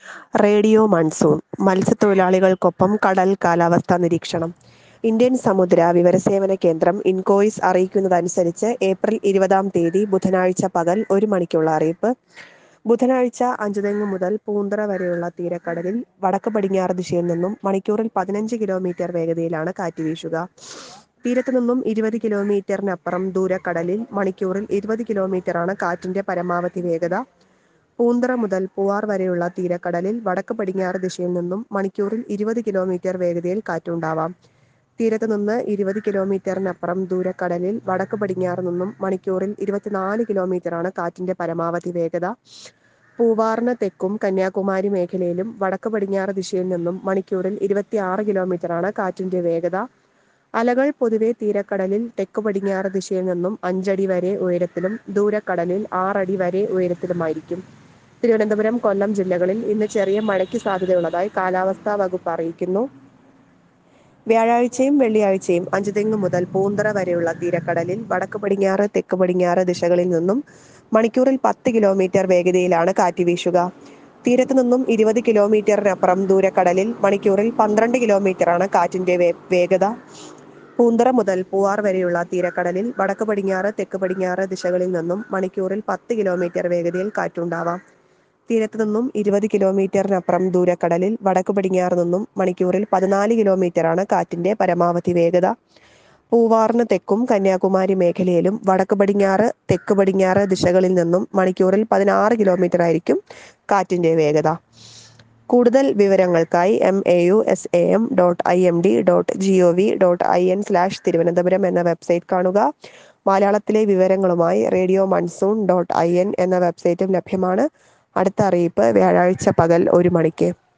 radio monsoon മത്സ്യത്തൊഴിലാളികൾക്കൊപ്പം കടൽ കാലാവസ്ഥാ നിരീക്ഷണം ഇന്ത്യൻ സമുദ്ര വിവരസേവന കേന്ദ്രം ഇൻകോയിസ് അറിയിക്കുന്നതനുസരിച്ച് ഏപ്രിൽ ഇരുപതാം തീയതി ബുധനാഴ്ച പകൽ ഒരു മണിക്കുള്ള അറിയിപ്പ് ബുധനാഴ്ച അഞ്ചുതെങ്ങ് മുതൽ പൂന്തറ വരെയുള്ള തീരക്കടലിൽ വടക്ക് പടിഞ്ഞാറ് ദിശയിൽ നിന്നും മണിക്കൂറിൽ പതിനഞ്ച് കിലോമീറ്റർ വേഗതയിലാണ് കാറ്റ് വീശുക തീരത്ത് നിന്നും ഇരുപത് കിലോമീറ്ററിനപ്പുറം ദൂരക്കടലിൽ മണിക്കൂറിൽ ഇരുപത് കിലോമീറ്ററാണ് കാറ്റിന്റെ പരമാവധി വേഗത പൂന്തറ മുതൽ പൂവാർ വരെയുള്ള തീരക്കടലിൽ വടക്ക് പടിഞ്ഞാറ് ദിശയിൽ നിന്നും മണിക്കൂറിൽ ഇരുപത് കിലോമീറ്റർ വേഗതയിൽ കാറ്റുണ്ടാവാം തീരത്ത് നിന്ന് ഇരുപത് കിലോമീറ്ററിനപ്പുറം ദൂരക്കടലിൽ വടക്ക് പടിഞ്ഞാറ് നിന്നും മണിക്കൂറിൽ ഇരുപത്തിനാല് കിലോമീറ്ററാണ് കാറ്റിന്റെ പരമാവധി വേഗത പൂവാറിന് തെക്കും കന്യാകുമാരി മേഖലയിലും വടക്ക് പടിഞ്ഞാറ് ദിശയിൽ നിന്നും മണിക്കൂറിൽ ഇരുപത്തിയാറ് കിലോമീറ്ററാണ് കാറ്റിന്റെ വേഗത അലകൾ പൊതുവെ തീരക്കടലിൽ തെക്ക് പടിഞ്ഞാറ് ദിശയിൽ നിന്നും അഞ്ചടി വരെ ഉയരത്തിലും ദൂരക്കടലിൽ ആറടി വരെ ഉയരത്തിലുമായിരിക്കും തിരുവനന്തപുരം കൊല്ലം ജില്ലകളിൽ ഇന്ന് ചെറിയ മഴയ്ക്ക് സാധ്യതയുള്ളതായി കാലാവസ്ഥാ വകുപ്പ് അറിയിക്കുന്നു വ്യാഴാഴ്ചയും വെള്ളിയാഴ്ചയും അഞ്ചുതെങ്ങ് മുതൽ പൂന്തറ വരെയുള്ള തീരക്കടലിൽ വടക്ക് പടിഞ്ഞാറ് തെക്ക് പടിഞ്ഞാറ് ദിശകളിൽ നിന്നും മണിക്കൂറിൽ പത്ത് കിലോമീറ്റർ വേഗതയിലാണ് കാറ്റ് വീശുക തീരത്ത് നിന്നും ഇരുപത് കിലോമീറ്ററിനപ്പുറം ദൂരക്കടലിൽ മണിക്കൂറിൽ പന്ത്രണ്ട് കിലോമീറ്ററാണ് കാറ്റിന്റെ വേ- വേഗത പൂന്തറ മുതൽ പൂവാർ വരെയുള്ള തീരക്കടലിൽ വടക്ക് പടിഞ്ഞാറ് തെക്ക് പടിഞ്ഞാറ് ദിശകളിൽ നിന്നും മണിക്കൂറിൽ പത്ത് കിലോമീറ്റർ വേഗതയിൽ കാറ്റുണ്ടാവാം തീരത്ത് നിന്നും ഇരുപത് കിലോമീറ്ററിനപ്പുറം ദൂരക്കടലിൽ വടക്ക് പടിഞ്ഞാറ് നിന്നും മണിക്കൂറിൽ പതിനാല് കിലോമീറ്ററാണ് കാറ്റിന്റെ പരമാവധി വേഗത പൂവാറിന് തെക്കും കന്യാകുമാരി മേഖലയിലും വടക്ക് പടിഞ്ഞാറ് തെക്ക് പടിഞ്ഞാറ് ദിശകളിൽ നിന്നും മണിക്കൂറിൽ പതിനാറ് കിലോമീറ്റർ ആയിരിക്കും കാറ്റിന്റെ വേഗത കൂടുതൽ വിവരങ്ങൾക്കായി M A U S A M dot I M D dot G O V dot I N slash Thiruvananthapuram എന്ന വെബ്സൈറ്റ് കാണുക മലയാളത്തിലെ വിവരങ്ങളുമായി radio monsoon dot I N എന്ന വെബ്സൈറ്റും ലഭ്യമാണ് അടുത്ത അറിയിപ്പ് വ്യാഴാഴ്ച പകൽ ഒരു മണിക്ക്